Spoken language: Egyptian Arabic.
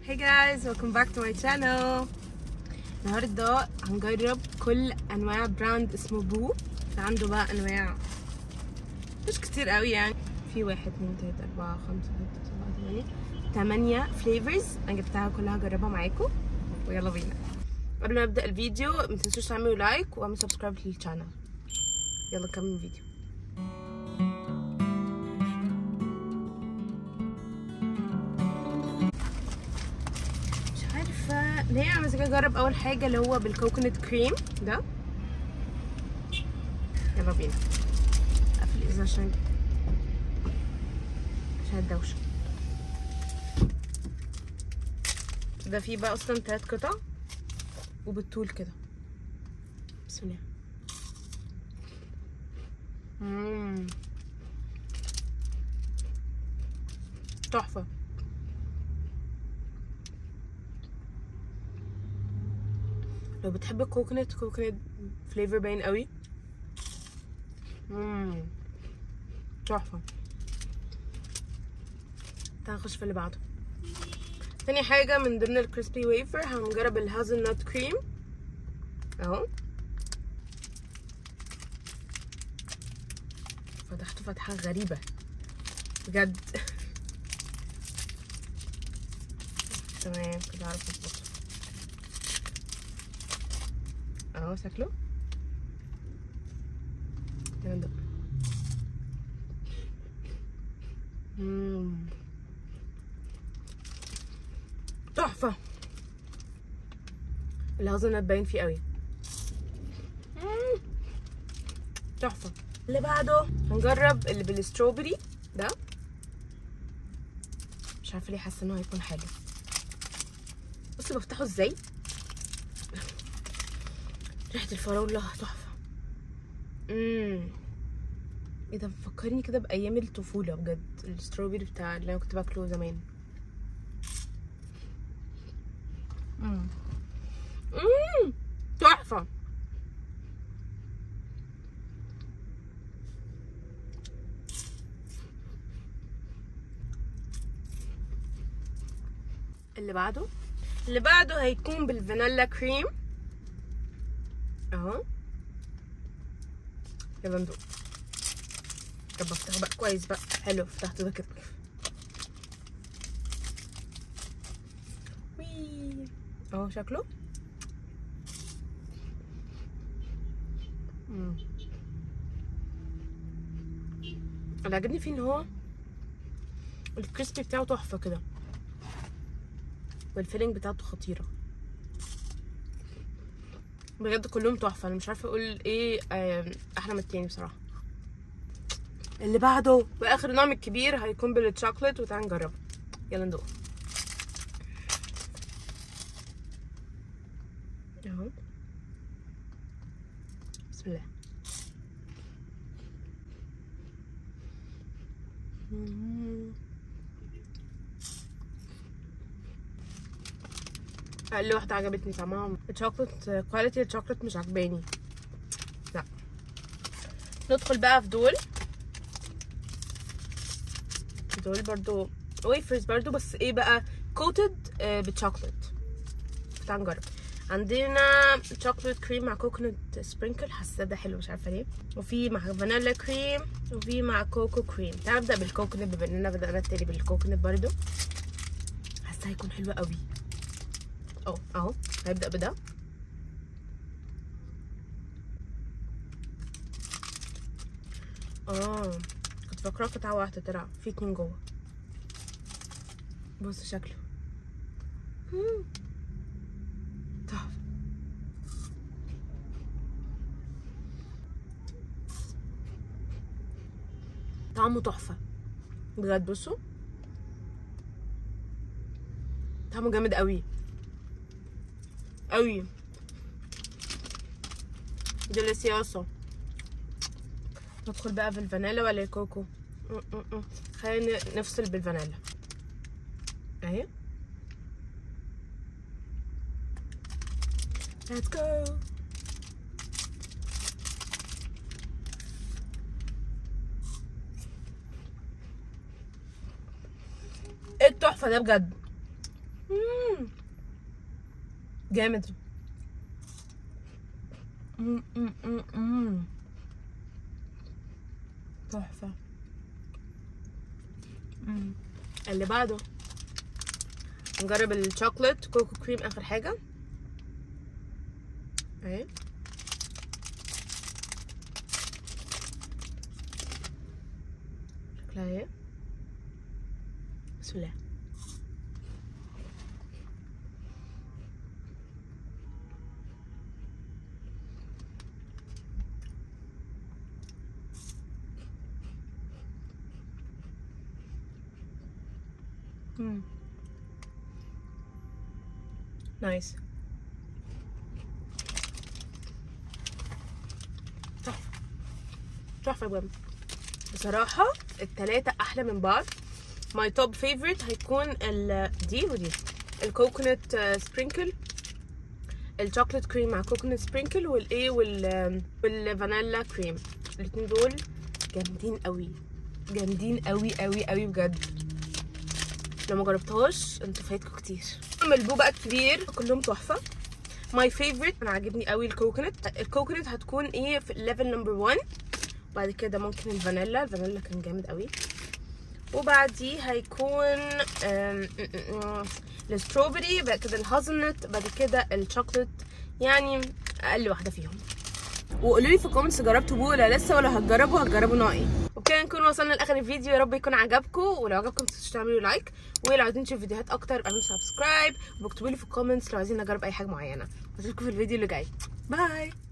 Hey guys, welcome back to my channel. النهارده هنجرب كل انواع براند اسمه بو عنده بقى انواع مش كتير قوي يعني في واحد اتنين تلاته اربعه خمسه سته سبعه تمانيه تمانيه فليفرز انا جبتها كلها هجربها معاكم ويلا بينا قبل ما ابدا الفيديو ما تنسوش تعملوا لايك واعملوا سبسكرايب للشانل يلا نكمل الفيديو مش عارفه ليه انا ماسكه اجرب اول حاجه اللي هو بالكوكونات كريم ده يلا بينا اقفل الازاز عشان عشان الدوشه ده فيه بقى اصلا تلات قطع وبالطول كده بسم الله مم. تحفه لو بتحب الكوكونات كوكونات فليفر باين قوي مم. تحفه تعال نخش في اللي بعده تاني حاجة من ضمن الكريسبي ويفر هنجرب الهازل نوت كريم اهو فتحته فتحة غريبة بجد تمام كده عارف اظبطه اهو شكله كده ندق مم. تحفة الهازل باين فيه قوي مم. تحفة اللي بعده هنجرب اللي بالستروبري ده مش عارفة ليه حاسة انه هيكون حلو بصي بفتحه ازاي ريحة الفراولة تحفة امم ايه ده فكرني كده بايام الطفولة بجد الستروبري بتاع اللي انا كنت باكله زمان امم امم تحفة اللي بعده اللي بعده هيكون بالفانيلا كريم اهو يلا ندوق طب افتحه بقى كويس بقى حلو فتحته ده كده وي اهو شكله مم. اللي عجبني فيه ان هو الكريسبي بتاعه تحفه كده والفيلينج بتاعته خطيره بجد كلهم تحفه انا مش عارفه اقول ايه احلى من التاني بصراحه اللي بعده واخر نوع من الكبير هيكون بالشوكليت وتعالى نجربه يلا ندوق اهو بسم الله اقل واحده عجبتني طعمها الشوكليت كواليتي الشوكليت مش عجباني لا ندخل بقى في دول دول برضو ويفرز برضو بس ايه بقى كوتد بالشوكليت تعال نجرب عندنا شوكليت كريم مع كوكونات سبرينكل حاسه ده حلو مش عارفه ليه وفي مع فانيلا كريم وفي مع كوكو كريم تعال نبدا بالكوكونات بما اننا بدانا التاني بالكوكونات برضو حاسه هيكون حلو قوي اهو اهو هيبدا بده اه كنت فاكراه قطعه واحده طلع في اتنين جوه بص شكله تحفه طعمه تحفه بجد بصوا طعمه جامد قوي قوي ديليسيوسو ندخل بقى في الفانيلا ولا الكوكو خلينا نفصل بالفانيلا اهي Let's go ايه التحفه ده بجد مم. جامد مم، مم، مم، مم. تحفة مم. اللي بعده نجرب الشوكولات كوكو كريم اخر حاجة اهي شكلها اهي بسم الله مم. نايس تحفة تحفة بجد بصراحة التلاتة أحلى من بعض ماي توب فيفورت هيكون ال دي ودي الكوكونات سبرينكل الشوكليت كريم مع كوكونات سبرينكل والايه وال والفانيلا كريم الاتنين دول جامدين قوي جامدين قوي قوي قوي بجد لو ما جربتهاش انتوا فايتكم كتير البو بقى كبير كلهم تحفه ماي فيفورت انا عاجبني قوي الكوكونات الكوكونات هتكون ايه في الليفل نمبر 1 بعد كده ممكن الفانيلا الفانيلا كان جامد قوي وبعديه هيكون آم، م- م- م- الستروبري بعد كده الهازلنت بعد كده الشوكليت يعني اقل واحده فيهم وقولوا لي في الكومنتس جربتوا بو ولا لسه ولا هتجربوا هتجربوا نوع ايه وبكده نكون وصلنا لاخر الفيديو يا رب يكون عجبكم ولو عجبكم متنسوش تعملوا لايك ولو عايزين تشوفوا فيديوهات اكتر اعملوا سبسكرايب واكتبوا لي في الكومنتس لو عايزين نجرب اي حاجه معينه اشوفكم في الفيديو اللي جاي باي